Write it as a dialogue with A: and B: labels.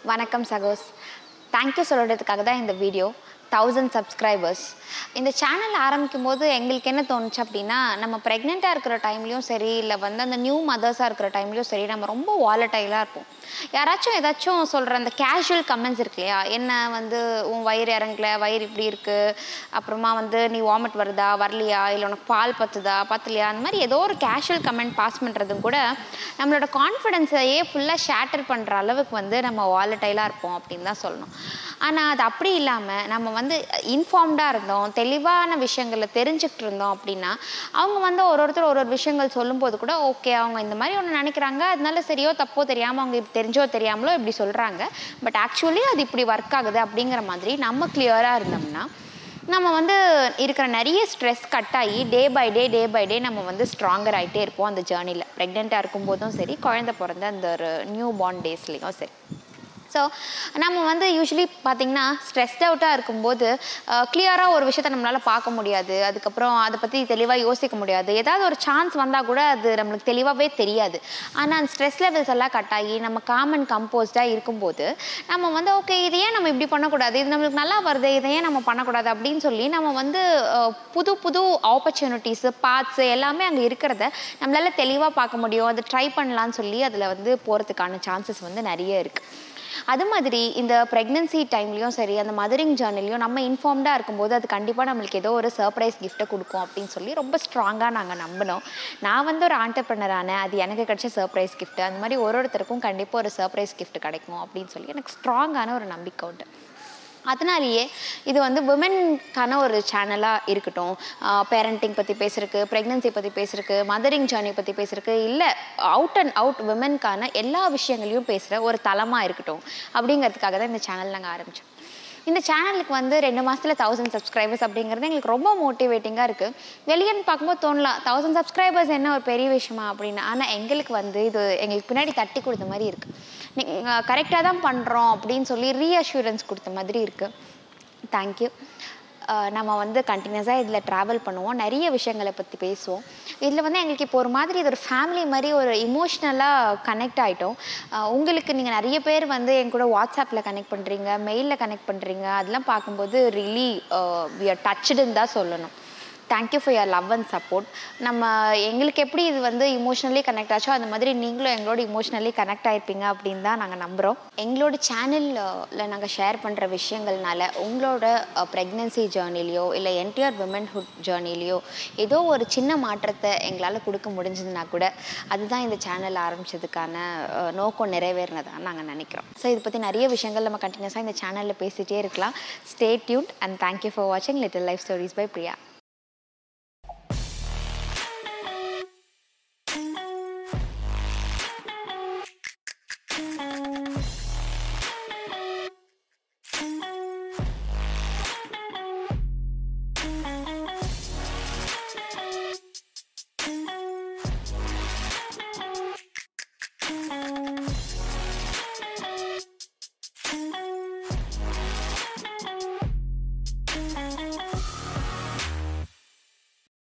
A: வணக்கம் சகோஸ் தேங்க்யூ சொல்கிறதுக்காக தான் இந்த வீடியோ தௌசண்ட் சப்ஸ்கிரைபர்ஸ் இந்த சேனல் ஆரம்பிக்கும் போது எங்களுக்கு என்ன தோணுச்சு அப்படின்னா நம்ம ப்ரெக்னெண்ட்டாக இருக்கிற டைம்லையும் சரி இல்லை வந்து அந்த நியூ மதர்ஸாக இருக்கிற டைம்லையும் சரி நம்ம ரொம்ப வாலட்டைலாக இருப்போம் யாராச்சும் ஏதாச்சும் சொல்கிற அந்த கேஷுவல் கமெண்ட்ஸ் இருக்கு இல்லையா என்ன வந்து உன் வயிறு இறங்கல வயிறு இப்படி இருக்குது அப்புறமா வந்து நீ வாமிட் வருதா வரலையா இல்லை உனக்கு பால் பத்துதா பத்தலையா அந்த மாதிரி ஏதோ ஒரு கேஷுவல் கமெண்ட் பாஸ் பண்ணுறதும் கூட நம்மளோட கான்ஃபிடென்ஸையே ஃபுல்லாக ஷேட்டர் பண்ணுற அளவுக்கு வந்து நம்ம வாலட்டைலாக இருப்போம் அப்படின்னு தான் சொல்லணும் ஆனால் அது அப்படி இல்லாமல் நம்ம வந்து இன்ஃபார்ம்டாக இருந்தோம் தெளிவான விஷயங்களை தெரிஞ்சுக்கிட்டு இருந்தோம் அப்படின்னா அவங்க வந்து ஒரு ஒருத்தர் ஒரு ஒரு விஷயங்கள் சொல்லும்போது கூட ஓகே அவங்க இந்த மாதிரி ஒன்று நினைக்கிறாங்க அதனால சரியோ தப்போ தெரியாமல் அவங்க இப்படி தெரிஞ்சோ தெரியாமலோ இப்படி சொல்கிறாங்க பட் ஆக்சுவலி அது இப்படி ஒர்க் ஆகுது அப்படிங்கிற மாதிரி நம்ம கிளியராக இருந்தோம்னா நம்ம வந்து இருக்கிற நிறைய ஸ்ட்ரெஸ் கட் ஆகி day by day day by day நம்ம வந்து ஸ்ட்ராங்கர் ஆகிட்டே இருப்போம் அந்த ஜேர்னியில் ப்ரெக்னெண்ட்டாக இருக்கும்போதும் சரி குழந்தை பிறந்த அந்த ஒரு நியூ பார்ன் டேஸ்லேயும் சரி ஸோ நம்ம வந்து யூஸ்வலி பார்த்திங்கன்னா ஸ்ட்ரெஸ்ட் அவுட்டாக இருக்கும்போது கிளியராக ஒரு விஷயத்தை நம்மளால் பார்க்க முடியாது அதுக்கப்புறம் அதை பற்றி தெளிவாக யோசிக்க முடியாது ஏதாவது ஒரு சான்ஸ் வந்தால் கூட அது நம்மளுக்கு தெளிவாகவே தெரியாது ஆனால் அந்த ஸ்ட்ரெஸ் லெவல்ஸ் எல்லாம் கட் ஆகி நம்ம காமன் கம்போஸ்டாக இருக்கும்போது நம்ம வந்து ஓகே இதை ஏன் நம்ம இப்படி பண்ணக்கூடாது இது நம்மளுக்கு நல்லா வருது இதை ஏன் நம்ம பண்ணக்கூடாது அப்படின்னு சொல்லி நம்ம வந்து அஹ், புது புது ஆப்பர்ச்சுனிட்டிஸு பார்ட்ஸு எல்லாமே அங்கே இருக்கிறத நம்மளால தெளிவாக பார்க்க முடியும் அதை ட்ரை பண்ணலான்னு சொல்லி அதில் வந்து போகிறதுக்கான சான்சஸ் வந்து நிறைய இருக்குது அது மாதிரி இந்த ப்ரெக்னென்சி டைம்லேயும் சரி அந்த மதரிங் ஜேர்னிலையும் நம்ம இன்ஃபார்ம்டாக இருக்கும்போது அது கண்டிப்பாக நம்மளுக்கு ஏதோ ஒரு சர்ப்ரைஸ் கிஃப்ட்டை கொடுக்கும் அப்படின்னு சொல்லி ரொம்ப ஸ்ட்ராங்காக நாங்கள் நம்பினோம் நான் வந்து ஒரு ஆண்டர்பிரினரான அது எனக்கு கிடைச்ச சர்ப்ரைஸ் gift அந்த மாதிரி ஒரு ஒருத்தருக்கும் கண்டிப்பாக ஒரு சர்ப்ரைஸ் gift கிடைக்கும் அப்படின்னு சொல்லி எனக்கு ஸ்ட்ராங்கான ஒரு நம்பிக்கை உண்டு அதனாலேயே இது வந்து விமென்க்கான ஒரு சேனலாக இருக்கட்டும் பேரண்டிங் பற்றி பேசுறதுக்கு ப்ரெக்னென்சி பற்றி பேசுறதுக்கு மதரிங் ஜேர்னி பற்றி பேசுறதுக்கு இல்லை அவுட் அண்ட் அவுட் விமென்க்கான எல்லா விஷயங்களையும் பேசுகிற ஒரு தளமாக இருக்கட்டும் அப்படிங்கிறதுக்காக தான் இந்த சேனல் நாங்கள் ஆரம்பித்தோம் இந்த சேனலுக்கு வந்து ரெண்டு மாதத்தில் தௌசண்ட் சப்ஸ்கிரைபர்ஸ் அப்படிங்கிறது எங்களுக்கு ரொம்ப மோட்டிவேட்டிங்காக இருக்குது வெளியேன்னு பார்க்கும்போது தோணலாம் தௌசண்ட் சப்ஸ்கிரைபர்ஸ் என்ன ஒரு பெரிய விஷயமா அப்படின்னு ஆனால் எங்களுக்கு வந்து இது எங்களுக்கு பின்னாடி தட்டி கொடுத்த மாதிரி இருக்குது நீங்கள் கரெக்டாக தான் பண்ணுறோம் அப்படின்னு சொல்லி ரீஅஷூரன்ஸ் கொடுத்த மாதிரி இருக்குது தேங்க்யூ நம்ம வந்து கண்டினியூஸாக இதில் ட்ராவல் பண்ணுவோம் நிறைய விஷயங்களை பற்றி பேசுவோம் இதில் வந்து எங்களுக்கு இப்போ ஒரு மாதிரி இது ஒரு ஃபேமிலி மாதிரி ஒரு இமோஷ்னலாக கனெக்ட் ஆகிட்டோம் உங்களுக்கு நீங்கள் நிறைய பேர் வந்து என் கூட வாட்ஸ்அப்பில் கனெக்ட் பண்ணுறீங்க மெயிலில் கனெக்ட் பண்ணுறீங்க அதெல்லாம் பார்க்கும்போது ரிலி வி ஆர் டச்சுடுன்னு தான் சொல்லணும் thank you for your love and support நம்ம எங்களுக்கு எப்படி இது வந்து இமோஷ்னலி கனெக்ட் ஆச்சோ அந்த மாதிரி நீங்களும் எங்களோட இமோஷ்னலி கனெக்ட் ஆயிருப்பீங்க அப்படின்னு தான் நாங்கள் நம்புகிறோம் எங்களோட சேனலில் நாங்கள் ஷேர் பண்ணுற விஷயங்கள்னால உங்களோட ப்ரெக்னென்சி ஜேர்னிலையோ இல்லை என்டையர் விமன்ஹுட் ஜேர்னிலையோ ஏதோ ஒரு சின்ன மாற்றத்தை எங்களால் கொடுக்க முடிஞ்சதுன்னா கூட அதுதான் இந்த சேனல் ஆரம்பிச்சதுக்கான அஹ், நோக்கம் நிறைவேறினதாக நாங்கள் நினைக்கிறோம் ஸோ இதை பற்றி நிறைய விஷயங்கள் நம்ம கண்டினியூஸாக இந்த சேனலில் பேசிகிட்டே இருக்கலாம் stay Dude and thank you for வாட்சிங் little life stories by Priya